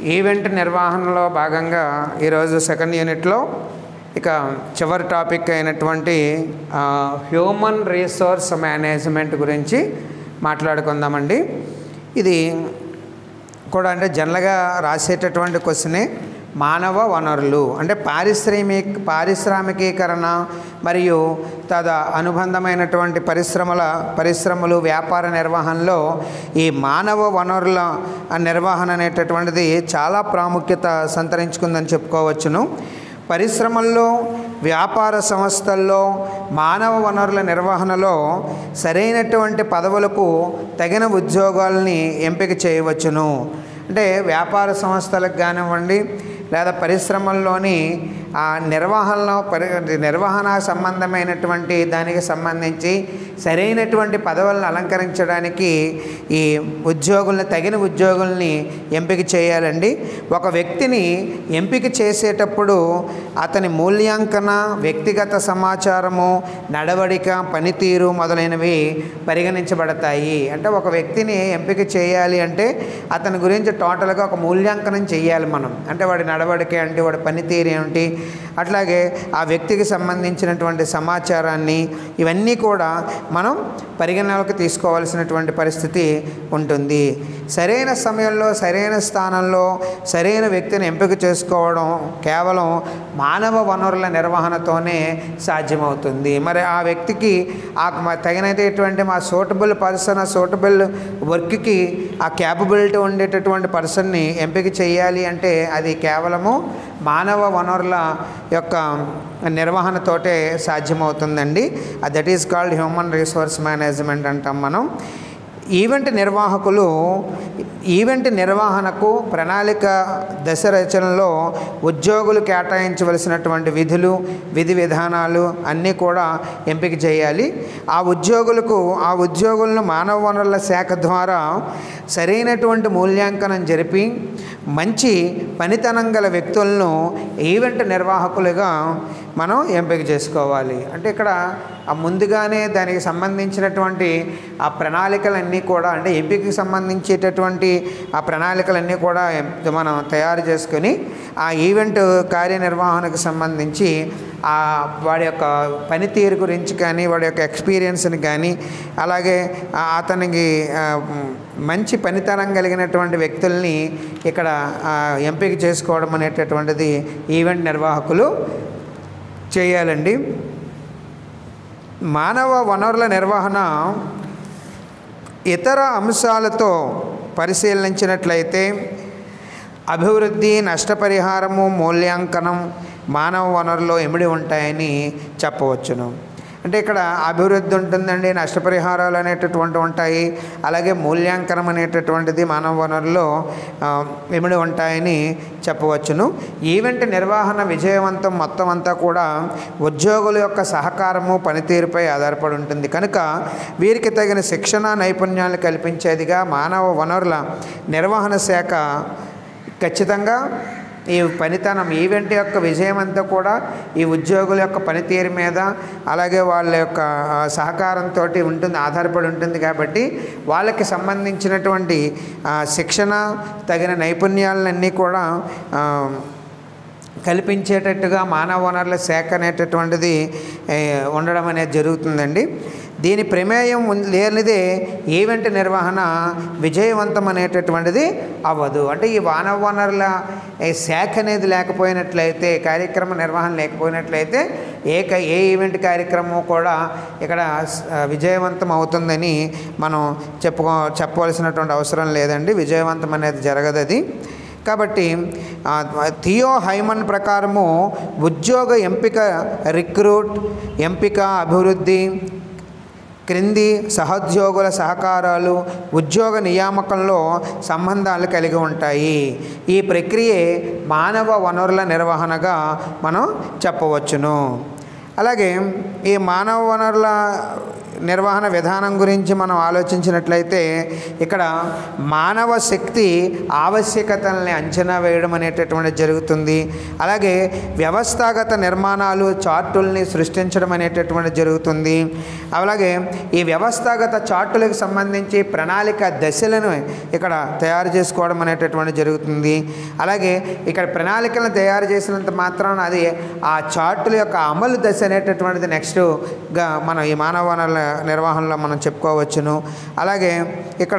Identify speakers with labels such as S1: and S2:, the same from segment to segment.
S1: Event నిర్వహణలో భాగంగా ఈరోజు సెకండ్ యూనిట్లో ఇక చివరి టాపిక్ అయినటువంటి ఆ, హ్యూమన్ రీసోర్స్ మేనేజ్మెంట్ గురించి మాట్లాడుకుందామండి ఇది కూడా అంటే జనరల్గా రాసేటటువంటి క్వశ్చనే మానవ వనరులు అంటే పారిశ్రామిక పారిశ్రామికీకరణ మరియు తద అనుబంధమైనటువంటి పరిశ్రమల పరిశ్రమలు వ్యాపార నిర్వహణలో ఈ మానవ వనరుల నిర్వహణ అనేటటువంటిది చాలా ప్రాముఖ్యత సంతరించుకుందని చెప్పుకోవచ్చును పరిశ్రమల్లో వ్యాపార సంస్థల్లో మానవ వనరుల నిర్వహణలో సరైనటువంటి పదవులకు తగిన ఉద్యోగాల్ని ఎంపిక చేయవచ్చును అంటే వ్యాపార సంస్థలకు కానివ్వండి లేదా పరిశ్రమల్లోని ఆ నిర్వహణలో పరి నిర్వహణ సంబంధమైనటువంటి దానికి సంబంధించి సరైనటువంటి పదవులను అలంకరించడానికి ఈ ఉద్యోగుల్ని తగిన ఉద్యోగుల్ని ఎంపిక చేయాలండి ఒక వ్యక్తిని ఎంపిక చేసేటప్పుడు అతని మూల్యాంకన వ్యక్తిగత సమాచారము నడవడిక పనితీరు మొదలైనవి పరిగణించబడతాయి అంటే ఒక వ్యక్తిని ఎంపిక చేయాలి అంటే అతని గురించి టోటల్గా ఒక మూల్యాంకనం చేయాలి మనం అంటే వాడి నడవడిక ఏంటి వాడి పనితీరు ఏమిటి అట్లాగే ఆ వ్యక్తికి సంబంధించినటువంటి సమాచారాన్ని ఇవన్నీ కూడా మనం పరిగణనలోకి తీసుకోవాల్సినటువంటి పరిస్థితి ఉంటుంది సరైన సమయంలో సరైన స్థానంలో సరైన వ్యక్తిని ఎంపిక చేసుకోవడం కేవలం మానవ వనరుల నిర్వహణతోనే సాధ్యమవుతుంది మరి ఆ వ్యక్తికి ఆ మ- తగినటువంటి మా సూటబుల్ పర్సన్ ఆ సూటబుల్ వర్క్కి ఆ క్యాపబిలిటీ ఉండేటటువంటి పర్సన్ని ఎంపిక చేయాలి అంటే అది కేవలము మానవ వనరుల యొక్క నిర్వహణతోటే సాధ్యమవుతుందండి that is called human resource management అంటాం మనం ఈవెంట్ నిర్వాహకులు ఈవెంట్ నిర్వహణకు ప్రణాళిక దశ రచనలో ఉద్యోగులు కేటాయించవలసినటువంటి విధులు విధి విధానాలు అన్నీ కూడా ఎంపిక చేయాలి ఆ ఉద్యోగులకు ఆ ఉద్యోగులను మానవ వనరుల శాఖ ద్వారా సరైనటువంటి మూల్యాంకనం జరిపి మంచి పనితనం గల వ్యక్తులను ఈవెంట్ నిర్వాహకులుగా మనం ఎంపిక చేసుకోవాలి అంటే ఇక్కడ ఆ ముందుగానే దానికి సంబంధించినటువంటి ఆ ప్రణాళికలన్నీ కూడా అంటే ఎంపికకి సంబంధించేటటువంటి ఆ ప్రణాళికలన్నీ కూడా ఎం- మనం తయారు చేసుకొని ఆ ఈవెంట్ కార్యనిర్వహణకు సంబంధించి ఆ వాడి యొక్క పనితీరు గురించి కానీ వాడి యొక్క ఎక్స్పీరియన్స్ని కానీ అలాగే ఆ అతనికి ఆ, మ్, మంచి పనితనం కలిగినటువంటి వ్యక్తుల్ని ఇక్కడ ఆ, ఎంపిక చేసుకోవడం అనేటటువంటిది ఈవెంట్ నిర్వాహకులు చేయాలండి మానవ వనరుల నిర్వహణ ఇతర అంశాలతో పరిశీలించినట్లయితే అభివృద్ధి నష్టపరిహారము మూల్యాంకనం మానవ వనరులో ఇమిడి ఉంటాయని చెప్పవచ్చును అంటే ఇక్కడ అభివృద్ధి ఉంటుందండి నష్టపరిహారాలు అనేటటువంటి ఉంటాయి అలాగే మూల్యాంకనం అనేటటువంటిది మానవ వనరులో ఆ, ఇమిడి ఉంటాయని చెప్పవచ్చును ఈవెంట్ నిర్వహణ విజయవంతం మొత్తం అంతా కూడా ఉద్యోగుల యొక్క సహకారము పనితీరుపై ఆధారపడి ఉంటుంది కనుక వీరికి తగిన శిక్షణ నైపుణ్యాలు కల్పించేదిగా మానవ వనరుల నిర్వహణ శాఖ ఖచ్చితంగా ఈ పనితనం ఈవెంట్ యొక్క విజయం అంతా కూడా ఈ ఉద్యోగుల యొక్క పనితీరు మీద అలాగే వాళ్ళ యొక్క ఆ, సహకారంతో ఉంటుంది ఆధారపడి ఉంటుంది కాబట్టి వాళ్ళకి సంబంధించినటువంటి ఆ, శిక్షణ తగిన నైపుణ్యాలన్నీ కూడా ఆ, కల్పించేటట్టుగా మానవ వనరుల శాఖ అనేటటువంటిది ఏ, ఉండడం అనేది జరుగుతుందండి దీని ప్రమేయం ఉన్- లేనిదే ఈవెంట్ నిర్వహణ విజయవంతం అనేటటువంటిది అవ్వదు అంటే ఈ మానవ వనరుల ఏ, శాఖ అనేది లేకపోయినట్లయితే కార్యక్రమ నిర్వహణ లేకపోయినట్లయితే ఏ క- ఏ ఈవెంట్ కార్యక్రమం కూడా ఇక్కడ స- విజయవంతం అవుతుందని మనం చెప్పుకో చెప్పవలసినటువంటి అవసరం లేదండి విజయవంతం అనేది జరగదు అది కాబట్టి ఆ, థియో హైమన్ ప్రకారము ఉద్యోగ ఎంపిక రిక్రూట్ ఎంపిక అభివృద్ధి క్రింది సహోద్యోగుల సహకారాలు ఉద్యోగ నియామకంలో సంబంధాలు కలిగి ఉంటాయి ఈ ప్రక్రియే మానవ వనరుల నిర్వహణగా మనం చెప్పవచ్చును అలాగే ఈ మానవ వనరుల నిర్వహణ విధానం గురించి మనం ఆలోచించినట్లయితే ఇక్కడ మానవ శక్తి ఆవశ్యకతల్ని అంచనా వేయడం అనేటటువంటిది జరుగుతుంది అలాగే వ్యవస్థాగత నిర్మాణాలు చార్టుల్ని సృష్టించడం అనేటటువంటిది జరుగుతుంది అలాగే ఈ వ్యవస్థాగత చార్టులకు సంబంధించి ప్రణాళిక దశలను ఇక్కడ తయారు చేసుకోవడం అనేటటువంటిది జరుగుతుంది అలాగే ఇక్కడ ప్రణాళికలను తయారు చేసినంత మాత్రాన అది ఆ చార్టుల యొక్క అమలు దశ అనేటటువంటిది నెక్స్ట్గా మనం ఈ మానవ వనరుల నిర్వహణలో మనం చెప్పుకోవచ్చును అలాగే ఇక్కడ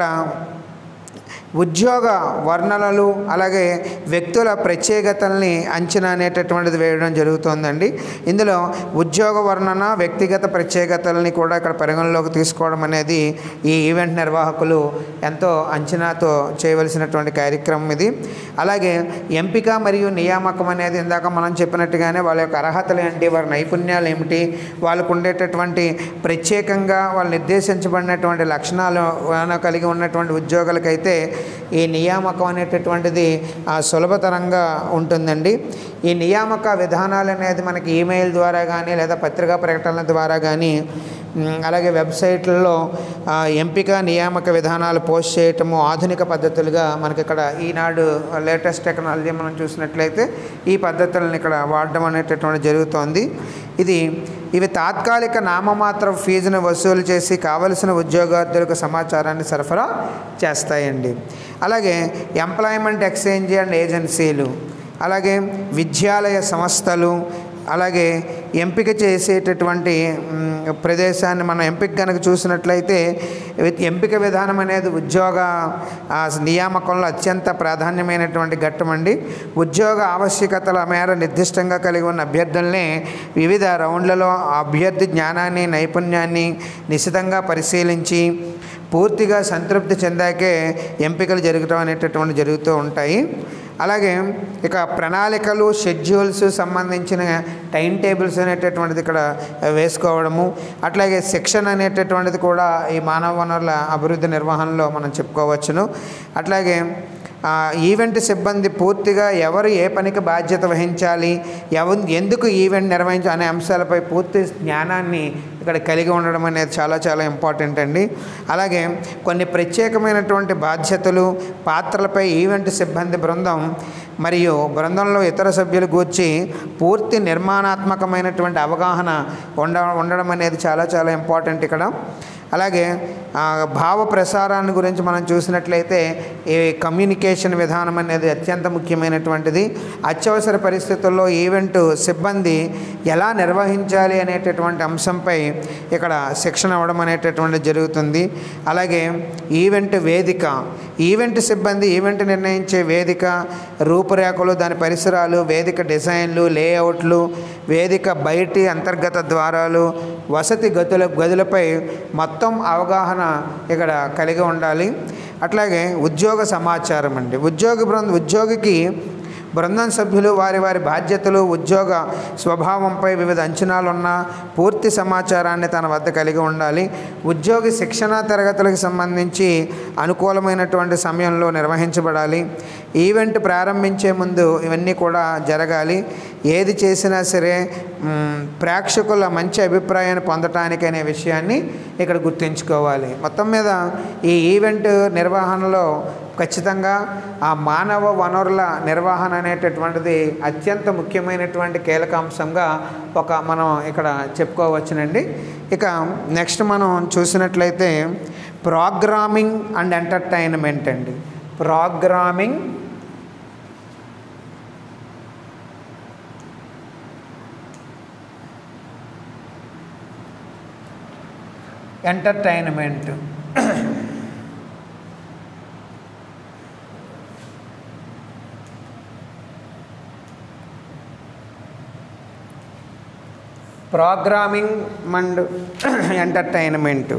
S1: ఉద్యోగ వర్ణనలు అలాగే వ్యక్తుల ప్రత్యేకతల్ని అంచనా అనేటటువంటిది వేయడం జరుగుతుందండి ఇందులో ఉద్యోగ వర్ణన వ్యక్తిగత ప్రత్యేకతల్ని కూడా ఇక్కడ పరిగణలోకి తీసుకోవడం అనేది ఈ ఈవెంట్ నిర్వాహకులు ఎంతో అంచనాతో చేయవలసినటువంటి కార్యక్రమం ఇది అలాగే ఎంపిక మరియు నియామకం అనేది ఇందాక మనం చెప్పినట్టుగానే వాళ్ళ యొక్క అర్హతలు ఏంటి వారి నైపుణ్యాలు ఏమిటి వాళ్ళకు ఉండేటటువంటి ప్రత్యేకంగా వాళ్ళు నిర్దేశించబడినటువంటి లక్షణాలు ఏమైనా కలిగి ఉన్నటువంటి ఉద్యోగులకైతే ఈ నియామకం అనేటటువంటిది ఆ, సులభతరంగా ఉంటుందండి ఈ నియామక విధానాలు అనేది మనకి ఈమెయిల్ ద్వారా కానీ లేదా పత్రికా ప్రకటనల ద్వారా కానీ మ్, అలాగే వెబ్సైట్లలో ఆ, ఎంపిక నియామక విధానాలు పోస్ట్ చేయటము ఆధునిక పద్ధతులుగా మనకి ఇక్కడ ఈనాడు లేటెస్ట్ టెక్నాలజీ మనం చూసినట్లయితే ఈ పద్ధతులను ఇక్కడ వాడడం అనేటటువంటి జరుగుతోంది ఇది ఇవి తాత్కాలిక నామమాత్ర ఫీజును వసూలు చేసి కావలసిన ఉద్యోగార్థులకు సమాచారాన్ని సరఫరా చేస్తాయండి అలాగే ఎంప్లాయ్మెంట్ ఎక్స్చేంజ్ అండ్ ఏజెన్సీలు అలాగే విద్యాలయ సంస్థలు అలాగే ఎంపిక చేసేటటువంటి మ్, ప్రదేశాన్ని మనం ఎంపిక కనుక చూసినట్లయితే వి- ఎంపిక విధానం అనేది ఉద్యోగ ఆ, నియామకంలో అత్యంత ప్రాధాన్యమైనటువంటి ఘట్టం అండి ఉద్యోగ ఆవశ్యకతల మేర నిర్దిష్టంగా కలిగి ఉన్న అభ్యర్థుల్ని వివిధ రౌండ్లలో ఆ అభ్యర్థి జ్ఞానాన్ని నైపుణ్యాన్ని నిశితంగా పరిశీలించి పూర్తిగా సంతృప్తి చెందాకే ఎంపికలు జరగటం అనేటటువంటి జరుగుతూ ఉంటాయి అలాగే ఇక ప్రణాళికలు షెడ్యూల్స్ సంబంధించిన టైం టేబుల్స్ అనేటటువంటిది ఇక్కడ వేసుకోవడము అట్లాగే శిక్షణ అనేటటువంటిది కూడా ఈ మానవ వనరుల అభివృద్ధి నిర్వహణలో మనం చెప్పుకోవచ్చును అట్లాగే ఆ, ఈవెంట్ సిబ్బంది పూర్తిగా ఎవరు ఏ పనికి బాధ్యత వహించాలి ఎవ ఎందుకు ఈవెంట్ నిర్వహించ అనే అంశాలపై పూర్తి జ్ఞానాన్ని ఇక్కడ కలిగి ఉండడం అనేది చాలా చాలా ఇంపార్టెంట్ అండి అలాగే కొన్ని ప్రత్యేకమైనటువంటి బాధ్యతలు పాత్రలపై ఈవెంట్ సిబ్బంది బృందం మరియు బృందంలో ఇతర సభ్యులు గూర్చి పూర్తి నిర్మాణాత్మకమైనటువంటి అవగాహన ఉండ ఉండడం అనేది చాలా చాలా ఇంపార్టెంట్ ఇక్కడ అలాగే ఆ, భావ ప్రసారాన్ని గురించి మనం చూసినట్లయితే ఈ కమ్యూనికేషన్ విధానం అనేది అత్యంత ముఖ్యమైనటువంటిది అత్యవసర పరిస్థితుల్లో ఈవెంట్ సిబ్బంది ఎలా నిర్వహించాలి అనేటటువంటి అంశంపై ఇక్కడ శిక్షణ అవ్వడం అనేటటువంటిది జరుగుతుంది అలాగే ఈవెంట్ వేదిక ఈవెంట్ సిబ్బంది ఈవెంట్ నిర్ణయించే వేదిక రూపురేఖలు దాని పరిసరాలు వేదిక డిజైన్లు లేఅవుట్లు వేదిక బయటి అంతర్గత ద్వారాలు వసతి గదుల గదులపై మొత్తం అవగాహన ఇక్కడ కలిగి ఉండాలి అట్లాగే ఉద్యోగ సమాచారం అండి ఉద్యోగి బృంద ఉద్యోగికి బృందం సభ్యులు వారి వారి బాధ్యతలు ఉద్యోగ స్వభావంపై వివిధ అంచనాలున్న పూర్తి సమాచారాన్ని తన వద్ద కలిగి ఉండాలి ఉద్యోగి శిక్షణా తరగతులకు సంబంధించి అనుకూలమైనటువంటి సమయంలో నిర్వహించబడాలి ఈవెంట్ ప్రారంభించే ముందు ఇవన్నీ కూడా జరగాలి ఏది చేసినా సరే మ్, ప్రేక్షకుల మంచి అభిప్రాయాన్ని పొందటానికి అనే విషయాన్ని ఇక్కడ గుర్తుంచుకోవాలి మొత్తం మీద ఈ ఈవెంట్ నిర్వహణలో ఖచ్చితంగా ఆ మానవ వనరుల నిర్వహణ అనేటటువంటిది అత్యంత ముఖ్యమైనటువంటి కీలక అంశంగా ఒక మనం ఇక్కడ చెప్పుకోవచ్చునండి ఇక నెక్స్ట్ మనం చూసినట్లయితే ప్రోగ్రామింగ్ అండ్ ఎంటర్టైన్మెంట్ అండి programming entertainment programming and entertainment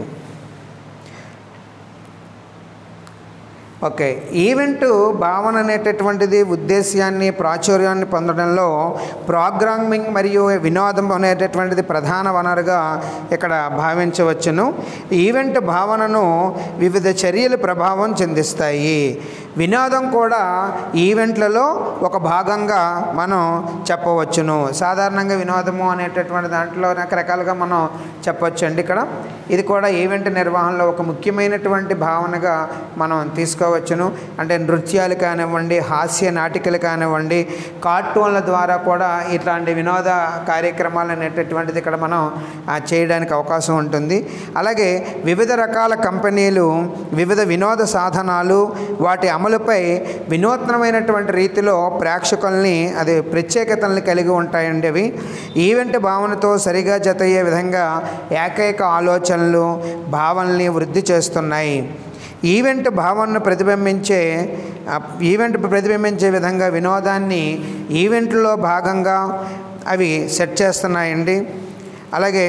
S1: okay event భావన అనేటటువంటిది ఉద్దేశ్యాన్ని ప్రాచుర్యాన్ని పొందడంలో ప్రోగ్రామింగ్ మరియు వినోదం అనేటటువంటిది ప్రధాన వనరుగా ఇక్కడ భావించవచ్చును ఈవెంట్ భావనను వివిధ చర్యలు ప్రభావం చెందిస్తాయి వినోదం కూడా ఈవెంట్లలో ఒక భాగంగా మనం చెప్పవచ్చును సాధారణంగా వినోదము అనేటటువంటి దాంట్లో రకరకాలుగా మనం చెప్పవచ్చండి ఇక్కడ ఇది కూడా ఈవెంట్ నిర్వహణలో ఒక ముఖ్యమైనటువంటి భావనగా మనం తీసుకోవచ్చును అంటే నృత్యాలు కానివ్వండి హాస్య నాటికలు కానివ్వండి కార్టూన్ల ద్వారా కూడా ఇట్లాంటి వినోద కార్యక్రమాలు అనేటటువంటిది ఇక్కడ మనం ఆ, చేయడానికి అవకాశం ఉంటుంది అలాగే వివిధ రకాల కంపెనీలు వివిధ వినోద సాధనాలు వాటి అమలుపై వినూత్నమైనటువంటి రీతిలో ప్రేక్షకుల్ని అది ప్రత్యేకతల్ని కలిగి ఉంటాయండి అవి ఈవెంట్ భావనతో సరిగా జతయ్యే విధంగా ఏకైక ఆలోచనలు భావనల్ని వృద్ధి చేస్తున్నాయి ఈవెంట్ భావనను ప్రతిబింబించే ఆ, ఈవెంట్ ప్రతిబింబించే విధంగా వినోదాన్ని ఈవెంట్లో భాగంగా అవి సెట్ చేస్తున్నాయండి అలాగే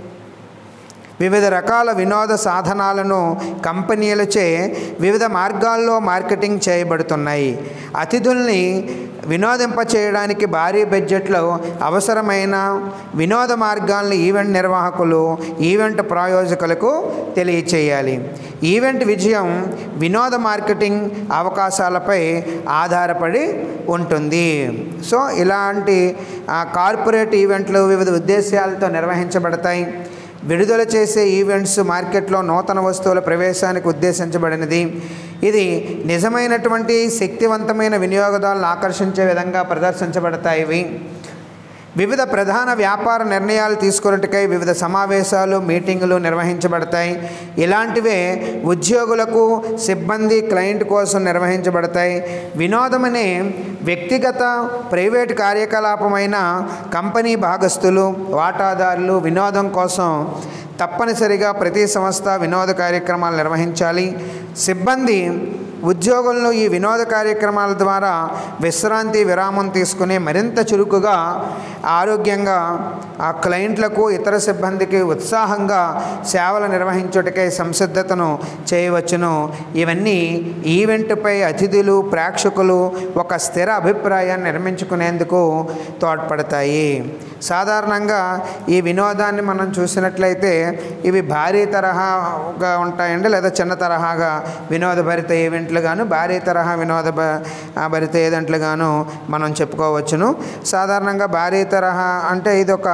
S1: వివిధ రకాల వినోద సాధనాలను కంపెనీలచే వివిధ మార్గాల్లో మార్కెటింగ్ చేయబడుతున్నాయి అతిథుల్ని వినోదింప చేయడానికి భారీ బడ్జెట్లో అవసరమైన వినోద మార్గాలను ఈవెంట్ నిర్వాహకులు ఈవెంట్ ప్రాయోజకులకు తెలియచేయాలి ఈవెంట్ విజయం వినోద మార్కెటింగ్ అవకాశాలపై ఆధారపడి ఉంటుంది సో ఇలాంటి ఆ, కార్పొరేట్ ఈవెంట్లు వివిధ ఉద్దేశాలతో నిర్వహించబడతాయి విడుదల చేసే ఈవెంట్స్ మార్కెట్లో నూతన వస్తువుల ప్రవేశానికి ఉద్దేశించబడినది ఇది నిజమైనటువంటి శక్తివంతమైన వినియోగదారులను ఆకర్షించే విధంగా ప్రదర్శించబడతాయి ఇవి వివిధ ప్రధాన వ్యాపార నిర్ణయాలు తీసుకున్నట్టుకై వివిధ సమావేశాలు మీటింగులు నిర్వహించబడతాయి ఇలాంటివే ఉద్యోగులకు సిబ్బంది క్లయింట్ కోసం నిర్వహించబడతాయి వినోదమనే వ్యక్తిగత ప్రైవేట్ కార్యకలాపమైన కంపెనీ భాగస్తులు వాటాదారులు వినోదం కోసం తప్పనిసరిగా ప్రతి సంస్థ వినోద కార్యక్రమాలు నిర్వహించాలి సిబ్బంది ఉద్యోగులను ఈ వినోద కార్యక్రమాల ద్వారా విశ్రాంతి విరామం తీసుకుని మరింత చురుకుగా ఆరోగ్యంగా ఆ క్లయింట్లకు ఇతర సిబ్బందికి ఉత్సాహంగా సేవలు నిర్వహించుటకై సంసిద్ధతను చేయవచ్చును ఇవన్నీ ఈవెంట్పై అతిథులు ప్రేక్షకులు ఒక స్థిర అభిప్రాయాన్ని నిర్మించుకునేందుకు తోడ్పడతాయి సాధారణంగా ఈ వినోదాన్ని మనం చూసినట్లయితే ఇవి భారీ తరహాగా ఉంటాయండి లేదా చిన్న తరహాగా వినోదభరిత ఈవెంట్లు గాను భారీ తరహా వినోద భ- ఆ భరిత ఈవెంట్లు గాను మనం చెప్పుకోవచ్చును సాధారణంగా భారీ తరహా అంటే ఇది ఒక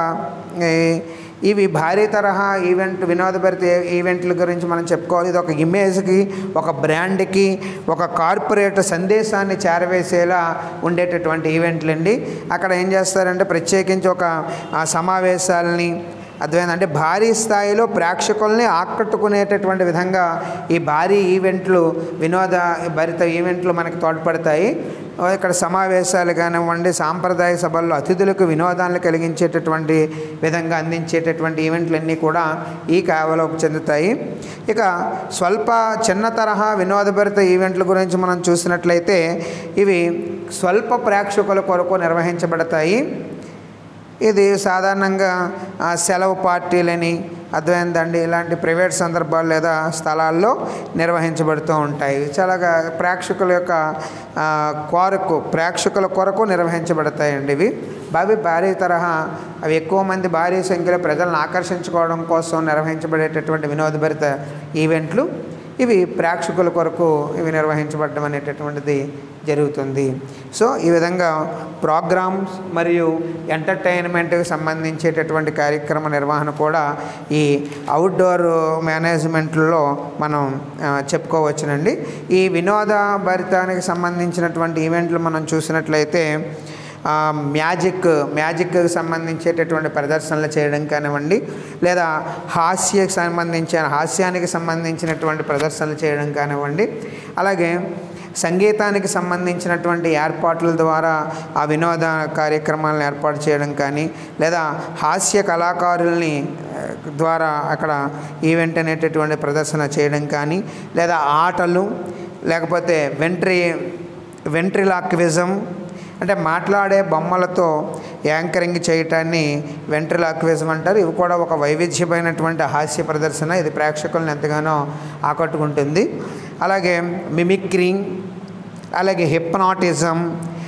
S1: ఈ- ఇవి భారీ తరహా ఈవెంట్ వినోదభరిత ఈ- ఈవెంట్ల గురించి మనం చెప్పుకోవాలి ఇది ఒక ఇమేజ్కి ఒక బ్రాండ్కి ఒక కార్పొరేట్ సందేశాన్ని చేరవేసేలా ఉండేటటువంటి ఈవెంట్లు అండి అక్కడ ఏం చేస్తారంటే ప్రత్యేకించి ఒక ఆ, సమావేశాలని అర్థమైందంటే భారీ స్థాయిలో ప్రేక్షకుల్ని ఆకట్టుకునేటటువంటి విధంగా ఈ భారీ ఈవెంట్లు వినోద భరిత ఈవెంట్లు మనకి తోడ్పడతాయి ఆ, ఇక్కడ సమావేశాలు కానివ్వండి సాంప్రదాయ సభల్లో అతిథులకు వినోదాన్ని కలిగించేటటువంటి విధంగా అందించేటటువంటి ఈవెంట్లన్నీ కూడా ఈ కావలోకి చెందుతాయి ఇక స్వల్ప చిన్న తరహా వినోదభరిత ఈవెంట్ల గురించి మనం చూసినట్లయితే ఇవి స్వల్ప ప్రేక్షకుల కొరకు నిర్వహించబడతాయి ఇది సాధారణంగా ఆ, సెలవు పార్టీలని అర్థమైందండి ఇలాంటి ప్రైవేట్ సందర్భాలు లేదా స్థలాల్లో నిర్వహించబడుతూ ఉంటాయి చాలా ప్రేక్షకుల యొక్క ఆ, కొరకు ప్రేక్షకుల కొరకు నిర్వహించబడతాయండి ఇవి అవి భారీ తరహా అవి ఎక్కువ మంది భారీ సంఖ్యలో ప్రజలను ఆకర్షించుకోవడం కోసం నిర్వహించబడేటటువంటి వినోదభరిత ఈవెంట్లు ఇవి ప్రేక్షకుల కొరకు ఇవి నిర్వహించబడడం అనేటటువంటిది జరుగుతుంది సో ఈ విధంగా ప్రోగ్రామ్స్ మరియు ఎంటర్టైన్మెంట్కి సంబంధించేటటువంటి కార్యక్రమ నిర్వహణ కూడా ఈ అవుట్డోర్ మేనేజ్మెంట్లో మనం ఆ, చెప్పుకోవచ్చునండి ఈ వినోద భరితానికి సంబంధించినటువంటి ఈవెంట్లు మనం చూసినట్లయితే ఆ, మ్యాజిక్ మ్యాజిక్కి సంబంధించేటటువంటి ప్రదర్శనలు చేయడం కానివ్వండి లేదా హాస్యకి సంబంధించిన హాస్యానికి సంబంధించినటువంటి ప్రదర్శనలు చేయడం కానివ్వండి అలాగే సంగీతానికి సంబంధించినటువంటి ఏర్పాట్ల ద్వారా ఆ వినోద కార్యక్రమాలను ఏర్పాటు చేయడం కానీ లేదా హాస్య కళాకారుల్ని ఆ, ద్వారా అక్కడ ఈవెంట్ అనేటటువంటి ప్రదర్శన చేయడం కానీ లేదా ఆటలు లేకపోతే వెంట్రీ వెంట్రిలాక్విజం అంటే మాట్లాడే బొమ్మలతో యాంకరింగ్ చేయటాన్ని వెంట్రిలాక్విజం అంటారు ఇవి కూడా ఒక వైవిధ్యమైనటువంటి హాస్య ప్రదర్శన ఇది ప్రేక్షకులను ఎంతగానో ఆకట్టుకుంటుంది అలాగే మిమిక్రీ అలాగే హిప్నాటిజం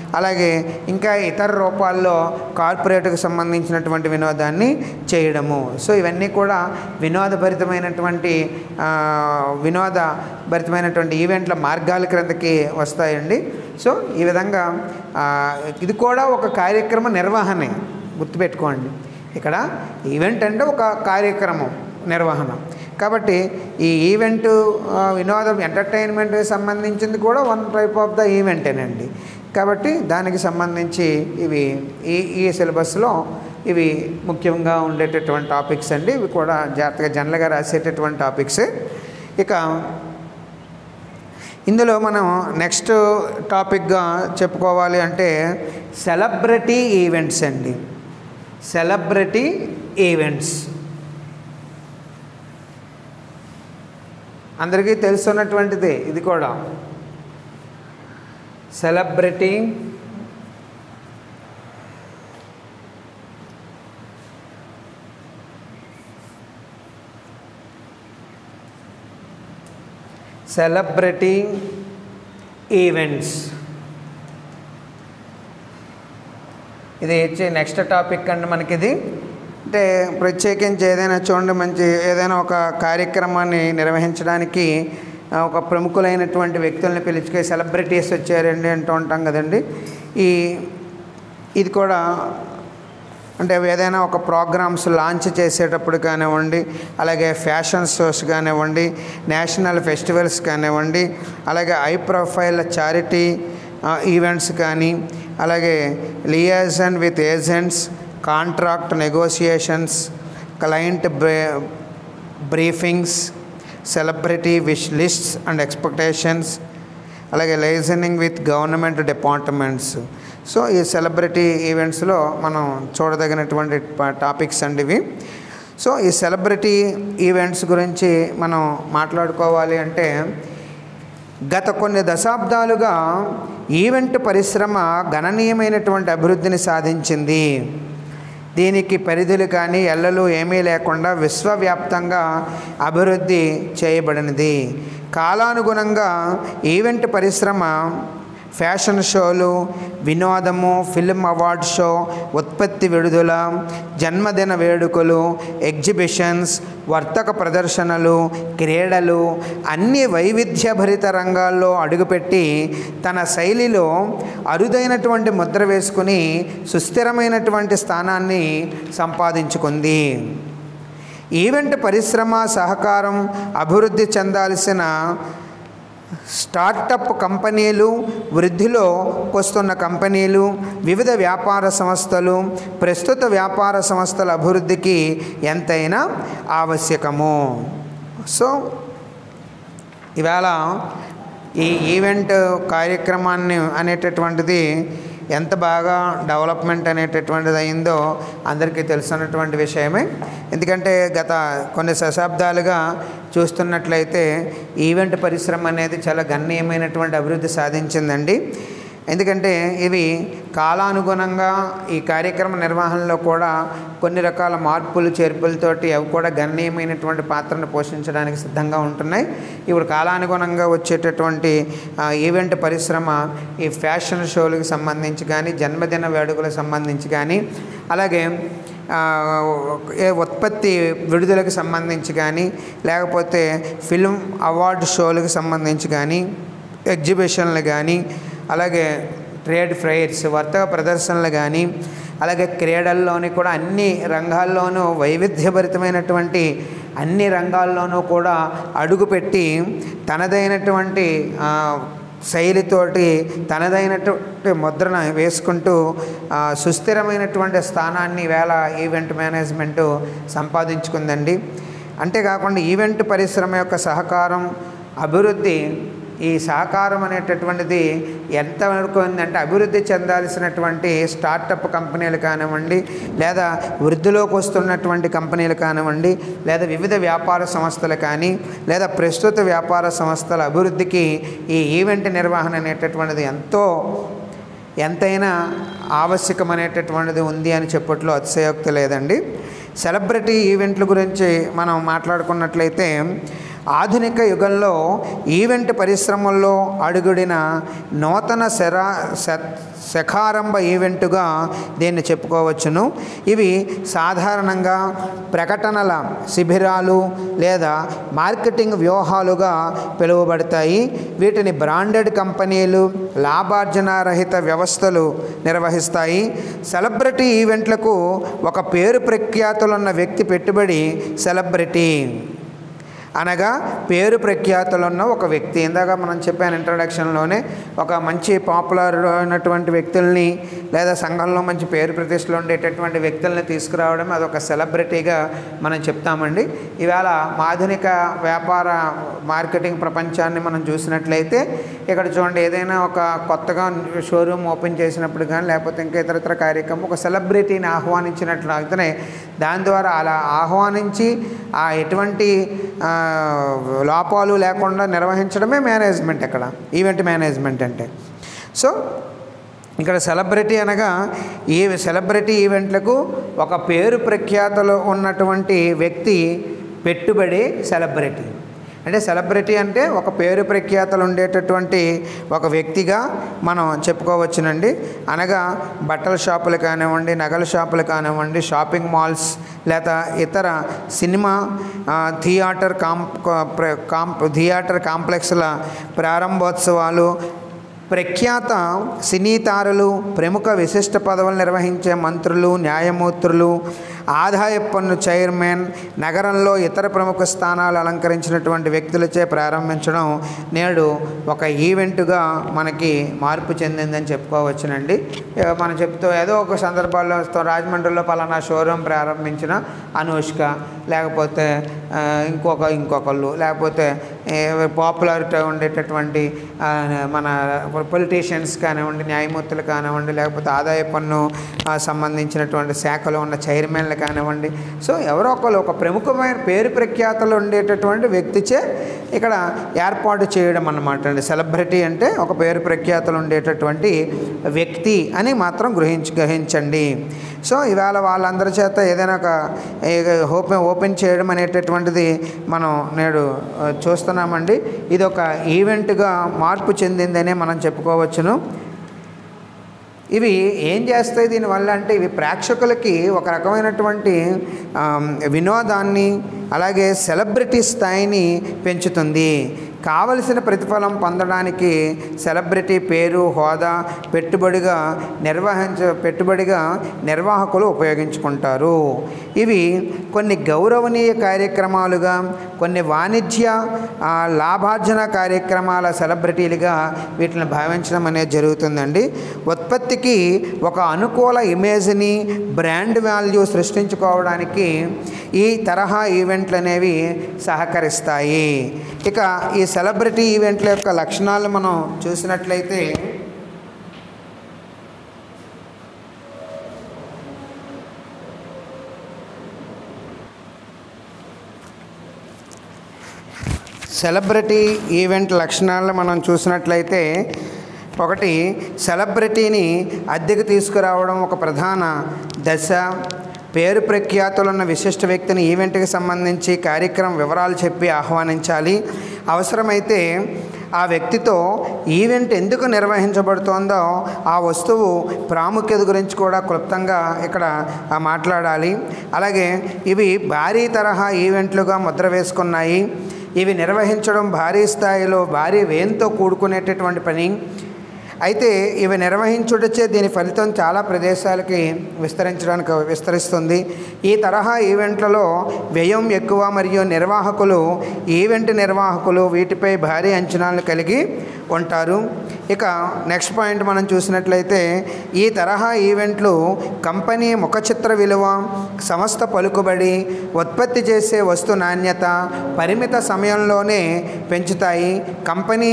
S1: అలాగే ఇంకా ఇతర రూపాల్లో కార్పొరేట్కి సంబంధించినటువంటి వినోదాన్ని చేయడము సో ఇవన్నీ కూడా వినోదభరితమైనటువంటి ఆ, వినోదభరితమైనటువంటి ఈవెంట్ల మార్గాల క్రిందకి వస్తాయండి సో ఈ విధంగా ఆ, ఇది కూడా ఒక కార్యక్రమ నిర్వహణే గుర్తుపెట్టుకోండి ఇక్కడ ఈవెంట్ అంటే ఒక కార్యక్రమం నిర్వహణ కాబట్టి ఈ ఈవెంట్ ఆ, వినోదం ఎంటర్టైన్మెంట్కి సంబంధించింది కూడా వన్ టైప్ ఆఫ్ ద ఈవెంటేనండి కాబట్టి దానికి సంబంధించి ఇవి ఈ ఈ సిలబస్లో ఇవి ముఖ్యంగా ఉండేటటువంటి టాపిక్స్ అండి ఇవి కూడా జాగ్రత్తగా జనరల్గా రాసేటటువంటి టాపిక్స్ ఇక ఇందులో మనం నెక్స్ట్ టాపిక్గా చెప్పుకోవాలి అంటే సెలబ్రిటీ ఈవెంట్స్ అండి సెలబ్రిటీ ఈవెంట్స్ అందరికీ తెలుసున్నటువంటిదే ఇది కూడా సెలబ్రిటీ సెలబ్రిటీ ఈవెంట్స్ ఇది వచ్చి నెక్స్ట్ టాపిక్ అండి మనకి ఇది అంటే ప్రత్యేకించి ఏదైనా చూడండి మంచి ఏదైనా ఒక కార్యక్రమాన్ని నిర్వహించడానికి ఆ, ఒక ప్రముఖులైనటువంటి వ్యక్తుల్ని పిలుచుకే సెలబ్రిటీస్ వచ్చారండి అంటూ ఉంటాం కదండి ఈ ఇది కూడా అంటే ఏదైనా ఒక ప్రోగ్రామ్స్ లాంచ్ చేసేటప్పుడు కానివ్వండి అలాగే ఫ్యాషన్ షోస్ కానివ్వండి నేషనల్ ఫెస్టివల్స్ కానివ్వండి అలాగే హై ప్రొఫైల్ చారిటీ ఈవెంట్స్ కానీ అలాగే liaison with agents contract negotiations client bre briefings celebrity wish lists and expectations అలాగే liaisoning with government departments so ఈ సెలబ్రిటీ ఈవెంట్స్లో మనం చూడదగినటువంటి ప- టాపిక్స్ అండి ఇవి సో ఈ సెలబ్రిటీ ఈవెంట్స్ గురించి మనం మాట్లాడుకోవాలి అంటే గత కొన్ని దశాబ్దాలుగా ఈవెంట్ పరిశ్రమ గణనీయమైనటువంటి అభివృద్ధిని సాధించింది దీనికి పరిధులు కానీ ఎల్లలు ఏమీ లేకుండా విశ్వవ్యాప్తంగా అభివృద్ధి చేయబడినది కాలానుగుణంగా ఈవెంట్ పరిశ్రమ ఫ్యాషన్ షోలు వినోదము ఫిల్మ్ అవార్డ్ షో ఉత్పత్తి విడుదల జన్మదిన వేడుకలు ఎగ్జిబిషన్స్ వర్తక ప్రదర్శనలు క్రీడలు అన్ని వైవిధ్యభరిత రంగాల్లో అడుగుపెట్టి తన శైలిలో అరుదైనటువంటి ముద్ర వేసుకుని సుస్థిరమైనటువంటి స్థానాన్ని సంపాదించుకుంది ఈవెంట్ పరిశ్రమ సహకారం అభివృద్ధి చెందాల్సిన స్టార్టప్ కంపెనీలు వృద్ధిలో వస్తున్న కంపెనీలు వివిధ వ్యాపార సంస్థలు ప్రస్తుత వ్యాపార సంస్థల అభివృద్ధికి ఎంతైనా ఆవశ్యకము సో ఇవాళ ఈ ఈవెంట్ కార్యక్రమాన్ని అనేటటువంటిది ఎంత బాగా డెవలప్మెంట్ అనేటటువంటిది అయిందో అందరికీ తెలుసున్నటువంటి విషయమే ఎందుకంటే గత కొన్ని శతాబ్దాలుగా చూస్తున్నట్లయితే ఈవెంట్ పరిశ్రమ అనేది చాలా గణనీయమైనటువంటి అభివృద్ధి సాధించిందండి ఎందుకంటే ఇవి కాలానుగుణంగా ఈ కార్యక్రమ నిర్వహణలో కూడా కొన్ని రకాల మార్పులు చేర్పులతోటి అవి కూడా గణనీయమైనటువంటి పాత్రను పోషించడానికి సిద్ధంగా ఉంటున్నాయి ఇప్పుడు కాలానుగుణంగా వచ్చేటటువంటి ఆ, ఈవెంట్ పరిశ్రమ ఈ ఫ్యాషన్ షోలకు సంబంధించి కానీ జన్మదిన వేడుకలకు సంబంధించి కానీ అలాగే ఆ, ఏ ఉత్పత్తి విడుదలకు సంబంధించి కానీ లేకపోతే ఫిల్మ్ అవార్డు షోలకు సంబంధించి కానీ ఎగ్జిబిషన్లు కానీ అలాగే ట్రేడ్ ఫెయిర్స్ వర్తక ప్రదర్శనలు కానీ అలాగే క్రీడల్లోని కూడా అన్ని రంగాల్లోనూ వైవిధ్యభరితమైనటువంటి అన్ని రంగాల్లోనూ కూడా అడుగుపెట్టి తనదైనటువంటి ఆ, శైలితోటి తనదైనటువంటి ముద్రను వేసుకుంటూ ఆ, సుస్థిరమైనటువంటి స్థానాన్ని వేళ ఈవెంట్ మేనేజ్మెంట్ సంపాదించుకుందండి అంతేకాకుండా ఈవెంట్ పరిశ్రమ యొక్క సహకారం అభివృద్ధి ఈ సహకారం అనేటటువంటిది ఎంతవరకు ఉందంటే అభివృద్ధి చెందాల్సినటువంటి స్టార్టప్ కంపెనీలు కానివ్వండి లేదా వృద్ధిలోకి వస్తున్నటువంటి కంపెనీలు కానివ్వండి లేదా వివిధ వ్యాపార సంస్థలు కానీ లేదా ప్రస్తుత వ్యాపార సంస్థల అభివృద్ధికి ఈ ఈవెంట్ నిర్వహణ అనేటటువంటిది ఎంతో ఎంతైనా ఆవశ్యకమనేటటువంటిది ఉంది అని చెప్పట్లో అతిశయోక్తి లేదండి సెలబ్రిటీ ఈవెంట్ల గురించి మనం మాట్లాడుకున్నట్లయితే ఆధునిక యుగంలో ఈవెంట్ పరిశ్రమల్లో అడుగుడిన నూతన శరా శ- శఖారంభ ఈవెంటుగా దీన్ని చెప్పుకోవచ్చును ఇవి సాధారణంగా ప్రకటనల శిబిరాలు లేదా మార్కెటింగ్ వ్యూహాలుగా పిలువబడతాయి వీటిని బ్రాండెడ్ కంపెనీలు లాభార్జనారహిత వ్యవస్థలు నిర్వహిస్తాయి సెలబ్రిటీ ఈవెంట్లకు ఒక పేరు ప్రఖ్యాతులున్న వ్యక్తి పెట్టుబడి సెలబ్రిటీ అనగా పేరు ప్రఖ్యాతులున్న ఒక వ్యక్తి ఇందాక మనం చెప్పాను ఇంట్రడక్షన్లోనే ఒక మంచి పాపులర్ అయినటువంటి వ్యక్తుల్ని లేదా సంఘంలో మంచి పేరు ప్రతిష్టలు ఉండేటటువంటి వ్యక్తుల్ని తీసుకురావడం అదొక సెలబ్రిటీగా మనం చెప్తామండి ఇవాళ ఆధునిక వ్యాపార మార్కెటింగ్ ప్రపంచాన్ని మనం చూసినట్లయితే ఇక్కడ చూడండి ఏదైనా ఒక కొత్తగా షోరూమ్ ఓపెన్ చేసినప్పుడు కానీ లేకపోతే ఇంకా ఇతరత్ర కార్యక్రమం ఒక సెలబ్రిటీని ఆహ్వానించినట్లు అయితేనే దాని ద్వారా అలా ఆహ్వానించి ఆ ఎటువంటి ఆ, లోపాలు లేకుండా నిర్వహించడమే మేనేజ్మెంట్ ఇక్కడ ఈవెంట్ మేనేజ్మెంట్ అంటే సో ఇక్కడ సెలబ్రిటీ అనగా ఈ సెలబ్రిటీ ఈవెంట్లకు ఒక పేరు ప్రఖ్యాతలు ఉన్నటువంటి వ్యక్తి పెట్టుబడి సెలబ్రిటీ అంటే సెలబ్రిటీ అంటే ఒక పేరు ప్రఖ్యాతలు ఉండేటటువంటి ఒక వ్యక్తిగా మనం చెప్పుకోవచ్చునండి అనగా బట్టల షాపులు కానివ్వండి నగల షాపులు కానివ్వండి షాపింగ్ మాల్స్ లేదా ఇతర సినిమా ఆ, థియేటర్ కాంప్ ప్ర- కాంప్ థియేటర్ కాంప్లెక్స్ల ప్రారంభోత్సవాలు ప్రఖ్యాత సినీ తారలు ప్రముఖ విశిష్ట పదవులు నిర్వహించే మంత్రులు న్యాయమూర్తులు ఆదాయ పన్ను చైర్మన్ నగరంలో ఇతర ప్రముఖ స్థానాలు అలంకరించినటువంటి వ్యక్తులచే ప్రారంభించడం నేడు ఒక ఈవెంట్గా మనకి మార్పు చెందిందని చెప్పుకోవచ్చునండి ఇక మనం చెప్తూ ఏదో ఒక సందర్భాల్లో తో- రాజమండ్రిలో పలానా షోరూమ్ ప్రారంభించిన అనుష్క లేకపోతే ఆ, ఇంకొక ఇంకొకళ్ళు లేకపోతే పాపులారిటీ ఉండేటటువంటి ఆ, మన పొలిటీషియన్స్ కానివ్వండి న్యాయమూర్తులు కానివ్వండి లేకపోతే ఆదాయ పన్ను ఆ, సంబంధించినటువంటి శాఖలో ఉన్న చైర్మన్లు కానివ్వండి సో ఎవరో ఒకళ్ళు ఒక ప్రముఖమైన పేరు ప్రఖ్యాతలు ఉండేటటువంటి వ్యక్తిచే ఇక్కడ ఏర్పాటు చేయడం అన్నమాట అండి సెలబ్రిటీ అంటే ఒక పేరు ప్రఖ్యాతలు ఉండేటటువంటి వ్యక్తి అని మాత్రం గ్రహించి గ్రహించండి సో ఇవాళ వాళ్ళందరి చేత ఏదైనా ఒక ఓపెన్ ఓపెన్ చేయడం అనేటటువంటిది మనం నేడు ఆ, చూస్తున్నామండి ఇది ఒక ఈవెంట్గా మార్పు చెందిందనే మనం చెప్పుకోవచ్చును ఇవి ఏం చేస్తాయి దీనివల్ల అంటే ఇవి ప్రేక్షకులకి ఒక రకమైనటువంటి ఆమ్, వినోదాన్ని అలాగే సెలబ్రిటీ స్థాయిని పెంచుతుంది కావలసిన ప్రతిఫలం పొందడానికి సెలబ్రిటీ పేరు హోదా పెట్టుబడిగా నిర్వహించ పెట్టుబడిగా నిర్వాహకులు ఉపయోగించుకుంటారు ఇవి కొన్ని గౌరవనీయ కార్యక్రమాలుగా కొన్ని వాణిజ్య ఆ, లాభార్జన కార్యక్రమాల సెలబ్రిటీలుగా వీటిని భావించడం అనేది జరుగుతుందండి ఉత్పత్తికి ఒక అనుకూల ఇమేజ్ని బ్రాండ్ వాల్యూ సృష్టించుకోవడానికి ఈ తరహా ఈవెంట్లు అనేవి సహకరిస్తాయి ఇక ఈ సెలబ్రిటీ ఈవెంట్ల యొక్క లక్షణాలు మనం చూసినట్లయితే సెలబ్రిటీ ఈవెంట్ లక్షణాలను మనం చూసినట్లయితే ఒకటి సెలబ్రిటీని అద్దెకు తీసుకురావడం ఒక ప్రధాన దశ పేరు ప్రఖ్యాతులున్న విశిష్ట వ్యక్తిని ఈవెంట్కి సంబంధించి కార్యక్రమం వివరాలు చెప్పి ఆహ్వానించాలి అవసరమైతే ఆ వ్యక్తితో ఈవెంట్ ఎందుకు నిర్వహించబడుతోందో ఆ వస్తువు ప్రాముఖ్యత గురించి కూడా క్లుప్తంగా ఇక్కడ ఆ, మాట్లాడాలి అలాగే ఇవి భారీ తరహా ఈవెంట్లుగా ముద్ర వేసుకున్నాయి ఇవి నిర్వహించడం భారీ స్థాయిలో భారీ వ్యయంతో కూడుకునేటటువంటి పని అయితే ఇవి నిర్వహించుటచే దీని ఫలితం చాలా ప్రదేశాలకి విస్తరించడానికి విస్తరిస్తుంది ఈ తరహా ఈవెంట్లలో వ్యయం ఎక్కువ మరియు నిర్వాహకులు ఈవెంట్ నిర్వాహకులు వీటిపై భారీ అంచనాలు కలిగి ఉంటారు ఇక నెక్స్ట్ పాయింట్ మనం చూసినట్లయితే ఈ తరహా ఈవెంట్లు కంపెనీ ముఖచిత్ర విలువ సంస్థ పలుకుబడి ఉత్పత్తి చేసే వస్తు నాణ్యత పరిమిత సమయంలోనే పెంచుతాయి కంపెనీ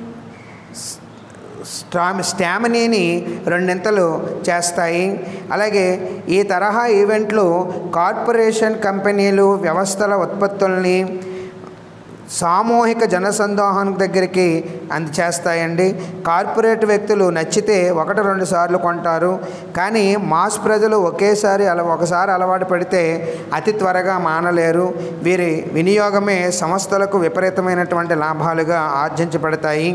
S1: స్టా స్టామినీని రెండింతలు చేస్తాయి అలాగే ఈ తరహా ఈవెంట్లు కార్పొరేషన్ కంపెనీలు వ్యవస్థల ఉత్పత్తుల్ని సామూహిక జనసందోహం దగ్గరికి అందచేస్తాయండి కార్పొరేట్ వ్యక్తులు నచ్చితే ఒకటి రెండు సార్లు కొంటారు కానీ మాస్ ప్రజలు ఒకేసారి అల ఒకసారి అలవాటు పడితే అతి త్వరగా మానలేరు వీరి వినియోగమే సంస్థలకు విపరీతమైనటువంటి లాభాలుగా ఆర్జించబడతాయి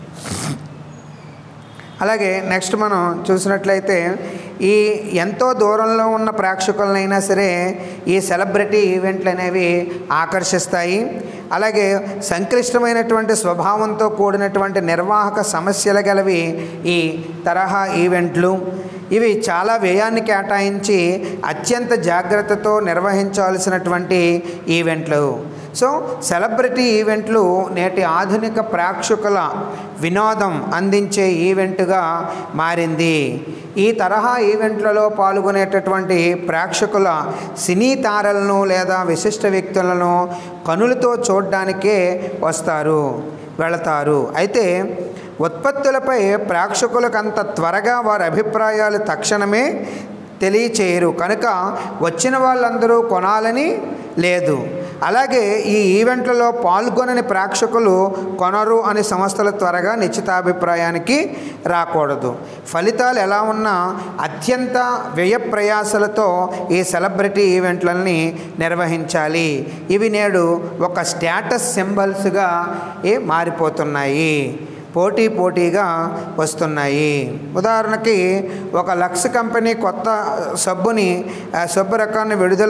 S1: అలాగే నెక్స్ట్ మనం చూసినట్లయితే ఈ ఎంతో దూరంలో ఉన్న ప్రేక్షకులనైనా సరే ఈ సెలబ్రిటీ ఈవెంట్లు అనేవి ఆకర్షిస్తాయి అలాగే సంక్లిష్టమైనటువంటి స్వభావంతో కూడినటువంటి నిర్వాహక సమస్యలు గలవి ఈ తరహా ఈవెంట్లు ఇవి చాలా వ్యయాన్ని కేటాయించి అత్యంత జాగ్రత్తతో నిర్వహించాల్సినటువంటి ఈవెంట్లు సో సెలబ్రిటీ ఈవెంట్లు నేటి ఆధునిక ప్రేక్షకుల వినోదం అందించే ఈవెంట్గా మారింది ఈ తరహా ఈవెంట్లలో పాల్గొనేటటువంటి ప్రేక్షకుల సినీ తారలను లేదా విశిష్ట వ్యక్తులను కనులతో చూడడానికే వస్తారు వెళతారు అయితే ఉత్పత్తులపై ప్రేక్షకులకు అంత త్వరగా వారి అభిప్రాయాలు తక్షణమే తెలియచేయరు కనుక వచ్చిన వాళ్ళందరూ కొనాలని లేదు అలాగే ఈ ఈవెంట్లలో పాల్గొనని ప్రేక్షకులు కొనరు అని సంస్థల త్వరగా నిశ్చితాభిప్రాయానికి రాకూడదు ఫలితాలు ఎలా ఉన్నా అత్యంత వ్యయ ప్రయాసలతో ఈ సెలబ్రిటీ ఈవెంట్లని నిర్వహించాలి ఇవి నేడు ఒక స్టేటస్ సింబల్స్గా ఏ మారిపోతున్నాయి పోటీ పోటీగా వస్తున్నాయి ఉదాహరణకి ఒక లక్స్ కంపెనీ కొత్త సబ్బుని ఆ సబ్బు రకాన్ని విడుదల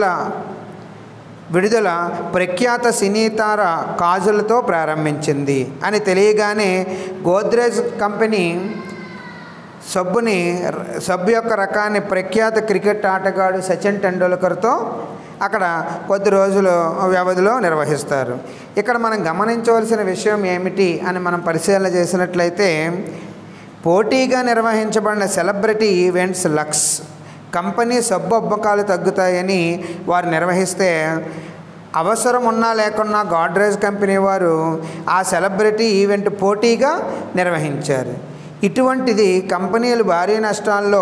S1: విడుదల ప్రఖ్యాత సినీతార కాజులతో ప్రారంభించింది అని తెలియగానే గోద్రేజ్ కంపెనీ సబ్బుని సబ్బు యొక్క రకాన్ని ప్రఖ్యాత క్రికెట్ ఆటగాడు సచిన్ టెండూల్కర్తో అక్కడ కొద్ది రోజుల వ్యవధిలో నిర్వహిస్తారు ఇక్కడ మనం గమనించవలసిన విషయం ఏమిటి అని మనం పరిశీలన చేసినట్లయితే పోటీగా నిర్వహించబడిన సెలబ్రిటీ ఈవెంట్స్ లక్స్ కంపెనీ సబ్బు అమ్మకాలు తగ్గుతాయని వారు నిర్వహిస్తే అవసరం ఉన్నా లేకున్నా గాడ్రేజ్ కంపెనీ వారు ఆ సెలబ్రిటీ ఈవెంట్ పోటీగా నిర్వహించారు ఇటువంటిది కంపెనీలు భారీ నష్టాల్లో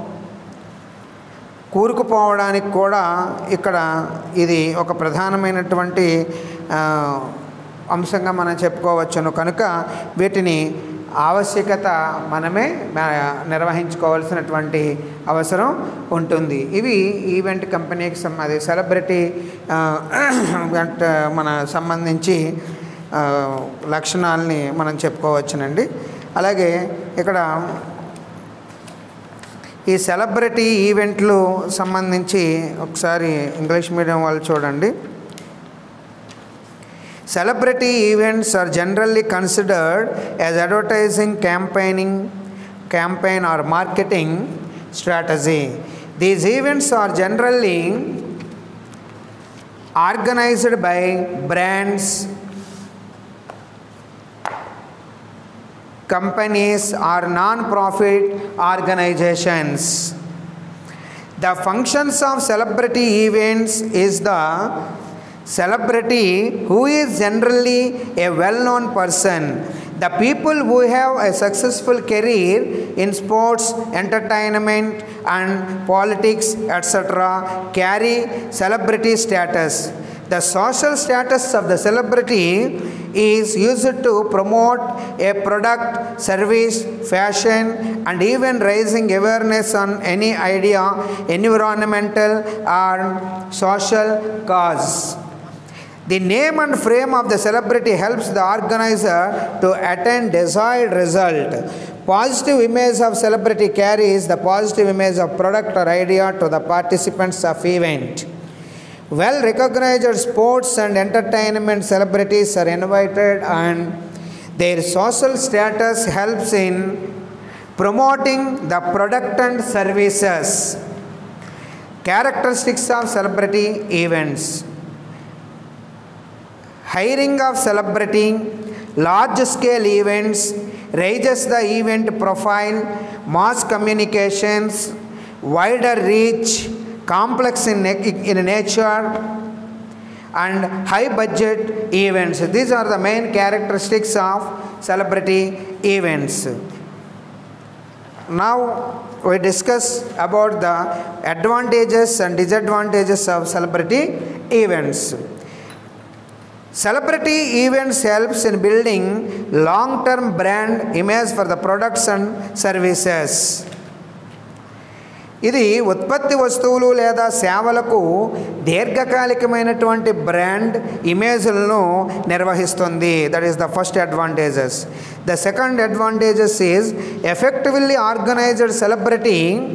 S1: కూరుకుపోవడానికి కూడా ఇక్కడ ఇది ఒక ప్రధానమైనటువంటి ఆ, అంశంగా మనం చెప్పుకోవచ్చును కనుక వీటిని ఆవశ్యకత మనమే ఆ, నిర్వహించుకోవాల్సినటువంటి అవసరం ఉంటుంది ఇవి ఈవెంట్ కంపెనీకి సం అది సెలబ్రిటీ ఆ, అంటే మన సంబంధించి ఆ, లక్షణాలని మనం చెప్పుకోవచ్చునండి అలాగే ఇక్కడ ఈ సెలబ్రిటీ ఈవెంట్లు సంబంధించి ఒకసారి ఇంగ్లీష్ మీడియం వాళ్ళు చూడండి celebrity events are generally considered as advertising campaigning campaign or marketing strategy these events are generally organized by brands companies or non-profit organizations. The functions of celebrity events is the celebrity who is generally a well-known person. The people who have a successful career in sports, entertainment and politics etc. carry celebrity status. The social status of the celebrity is used to promote a product, service, fashion, and even raising awareness on any idea, environmental or social cause. The name and frame of the celebrity helps the organizer to attain desired result. Positive image of celebrity carries the positive image of product or idea to the participants of event. Well recognized sports and entertainment celebrities are invited and their social status helps in promoting the product and services. Characteristics of celebrity events hiring of celebrity, large scale events, raises the event profile, mass communications, wider reach, complex in, in nature, and high budget events. These are the main characteristics of celebrity events. Now we discuss about the advantages and disadvantages of celebrity events. Celebrity events helps in building long-term brand image for the products and services. ఇది ఉత్పత్తి వస్తువులు లేదా సేవలకు దీర్ఘకాలికమైనటువంటి brand ఇమేజ్లను నిర్వహిస్తుంది that is the first advantages the second advantages is effectively organized celebrity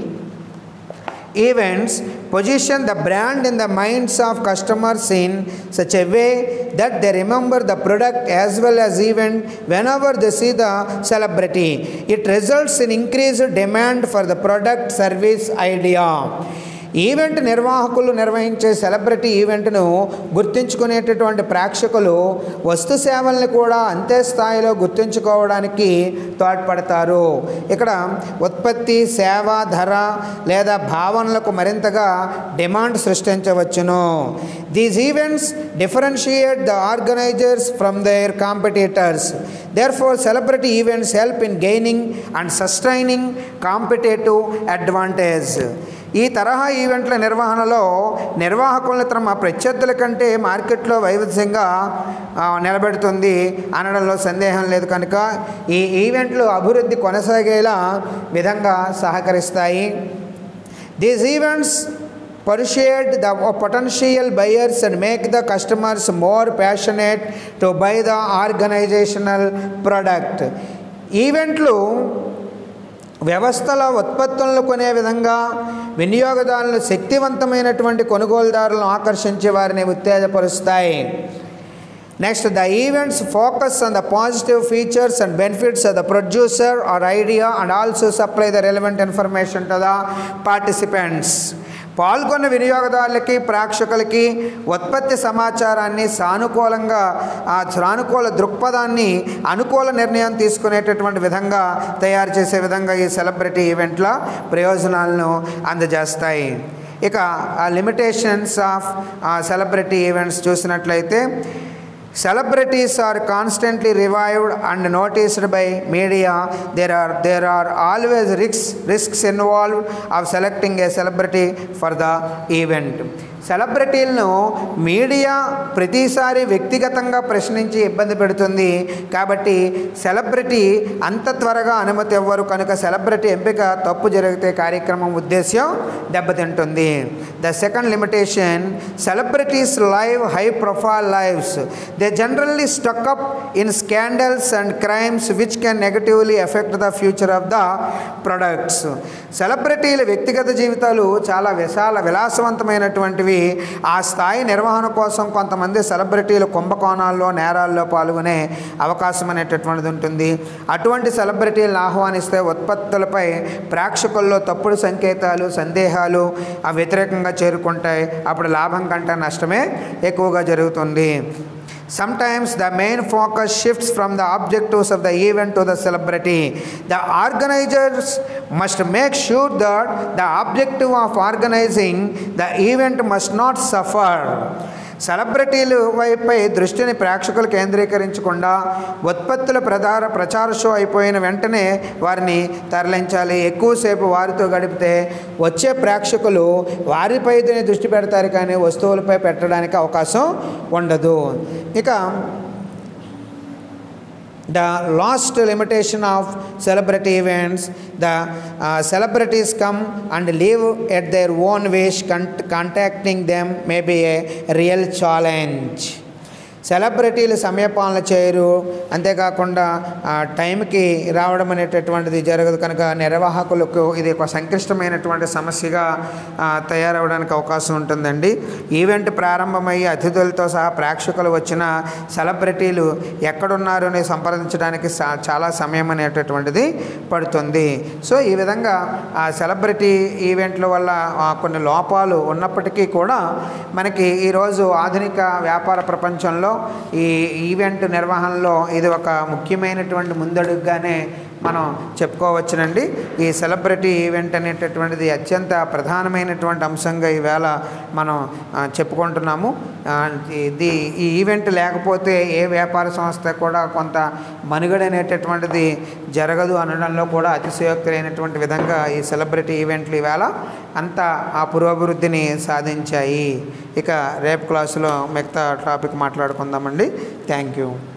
S1: events position the brand in the minds of customers in such a way that they remember the product as well as event whenever they see the celebrity it results in increased demand for the product service idea event నిర్వాహకులు నిర్వహించే celebrity ఈవెంట్ను గుర్తించుకునేటటువంటి ప్రేక్షకులు వస్తు సేవల్ని కూడా అంతే స్థాయిలో గుర్తించుకోవడానికి తోడ్పడతారు ఇక్కడ ఉత్పత్తి సేవ ధర లేదా భావనలకు మరింతగా డిమాండ్ సృష్టించవచ్చును these events differentiate the organizers from their competitors therefore celebrity events help in gaining and sustaining competitive advantage ఈ తరహా ఈవెంట్ల నిర్వహణలో నిర్వాహకులను తమ ప్రత్యర్థుల కంటే మార్కెట్లో వైవిధ్యంగా ఆ, నిలబెడుతుంది అనడంలో సందేహం లేదు కనుక ఈ ఈవెంట్లు అభివృద్ధి కొనసాగేలా విధంగా సహకరిస్తాయి these events persuade the potential buyers and make the customers more passionate to buy the organizational product ఈవెంట్లు వ్యవస్థల ఉత్పత్తులను కొనే విధంగా వినియోగదారులను శక్తివంతమైనటువంటి కొనుగోలుదారులను ఆకర్షించే వారిని ఉత్తేజపరుస్తాయి next the events focus on the positive features and benefits of the producer or idea and also supply the relevant information to the participants పాల్గొన్న వినియోగదారులకి ప్రేక్షకులకి ఉత్పత్తి సమాచారాన్ని సానుకూలంగా ఆ సానుకూల దృక్పథాన్ని అనుకూల నిర్ణయం తీసుకునేటటువంటి విధంగా తయారు చేసే విధంగా ఈ సెలబ్రిటీ ఈవెంట్ల ప్రయోజనాలను అందజేస్తాయి ఇక ఆ లిమిటేషన్స్ ఆఫ్ సెలబ్రిటీ ఈవెంట్స్ చూసినట్లయితే celebrities are constantly revived and noticed by media there are there are always risks risks involved of selecting a celebrity for the event సెలబ్రిటీలను మీడియా ప్రతిసారి వ్యక్తిగతంగా ప్రశ్నించి ఇబ్బంది పెడుతుంది కాబట్టి సెలబ్రిటీ అంత త్వరగా అనుమతి ఇవ్వరు కనుక సెలబ్రిటీ ఎంపిక తప్పు జరిగితే కార్యక్రమం ఉద్దేశ్యం దెబ్బతింటుంది the second limitation celebrities live high profile lives they generally stuck up in scandals and crimes which can negatively effect the future of the products సెలబ్రిటీల వ్యక్తిగత జీవితాలు చాలా విశాల విలాసవంతమైనటువంటివి ఆ స్థాయి నిర్వహణ కోసం కొంతమంది సెలబ్రిటీలు కుంభకోణాల్లో నేరాల్లో పాల్గొనే అవకాశం అనేటటువంటిది ఉంటుంది అటువంటి సెలబ్రిటీలను ఆహ్వానిస్తే ఉత్పత్తులపై ప్రేక్షకుల్లో తప్పుడు సంకేతాలు సందేహాలు ఆ వ్యతిరేకంగా చేరుకుంటాయి అప్పుడు లాభం కంటే నష్టమే ఎక్కువగా జరుగుతుంది Sometimes the main focus shifts from the objectives of the event to the celebrity. The organizers must make sure that the objective of organizing the event must not suffer. సెలబ్రిటీలు వైపై దృష్టిని ప్రేక్షకులు కేంద్రీకరించకుండా ఉత్పత్తుల ప్రధాన ప్రచార షో అయిపోయిన వెంటనే వారిని తరలించాలి ఎక్కువసేపు వారితో గడిపితే వచ్చే ప్రేక్షకులు వారిపై దృష్టి పెడతారు కానీ వస్తువులపై పెట్టడానికి అవకాశం ఉండదు ఇక the last limitation of celebrity events the uh, celebrities come and live at their own wish con- contacting them may be a real challenge సెలబ్రిటీలు సమయపాలన చేయరు అంతేకాకుండా ఆ, టైంకి రావడం అనేటటువంటిది జరగదు కనుక నిర్వాహకులకు ఇది ఒక సంక్లిష్టమైనటువంటి సమస్యగా ఆ, తయారవడానికి అవకాశం ఉంటుందండి ఈవెంట్ ప్రారంభమయ్యి అతిథులతో సహా ప్రేక్షకులు వచ్చిన సెలబ్రిటీలు ఎక్కడున్నారు అని సంప్రదించడానికి సా- చాలా సమయం అనేటటువంటిది పడుతుంది సో ఈ విధంగా ఆ సెలబ్రిటీ ఈవెంట్ల వల్ల ఆ, కొన్ని లోపాలు ఉన్నప్పటికీ కూడా మనకి ఈరోజు ఆధునిక వ్యాపార ప్రపంచంలో ఈ ఈవెంట్ నిర్వహణలో ఇది ఒక ముఖ్యమైనటువంటి ముందడుగుగానే మనం చెప్పుకోవచ్చునండి ఈ సెలబ్రిటీ ఈవెంట్ అనేటటువంటిది అత్యంత ప్రధానమైనటువంటి అంశంగా ఈవేళ మనం ఆ, చెప్పుకుంటున్నాము ఆ, ఇది ఈ ఈవెంట్ లేకపోతే ఏ వ్యాపార సంస్థ కూడా కొంత మనుగడ అనేటటువంటిది జరగదు అనడంలో కూడా అతిశయోక్తులైనటువంటి విధంగా ఈ సెలబ్రిటీ ఈవెంట్లు ఈవేళ అంత ఆ పురోభివృద్ధిని సాధించాయి ఇక రేపు క్లాసులో మిగతా టాపిక్ మాట్లాడుకుందామండి థ్యాంక్ యూ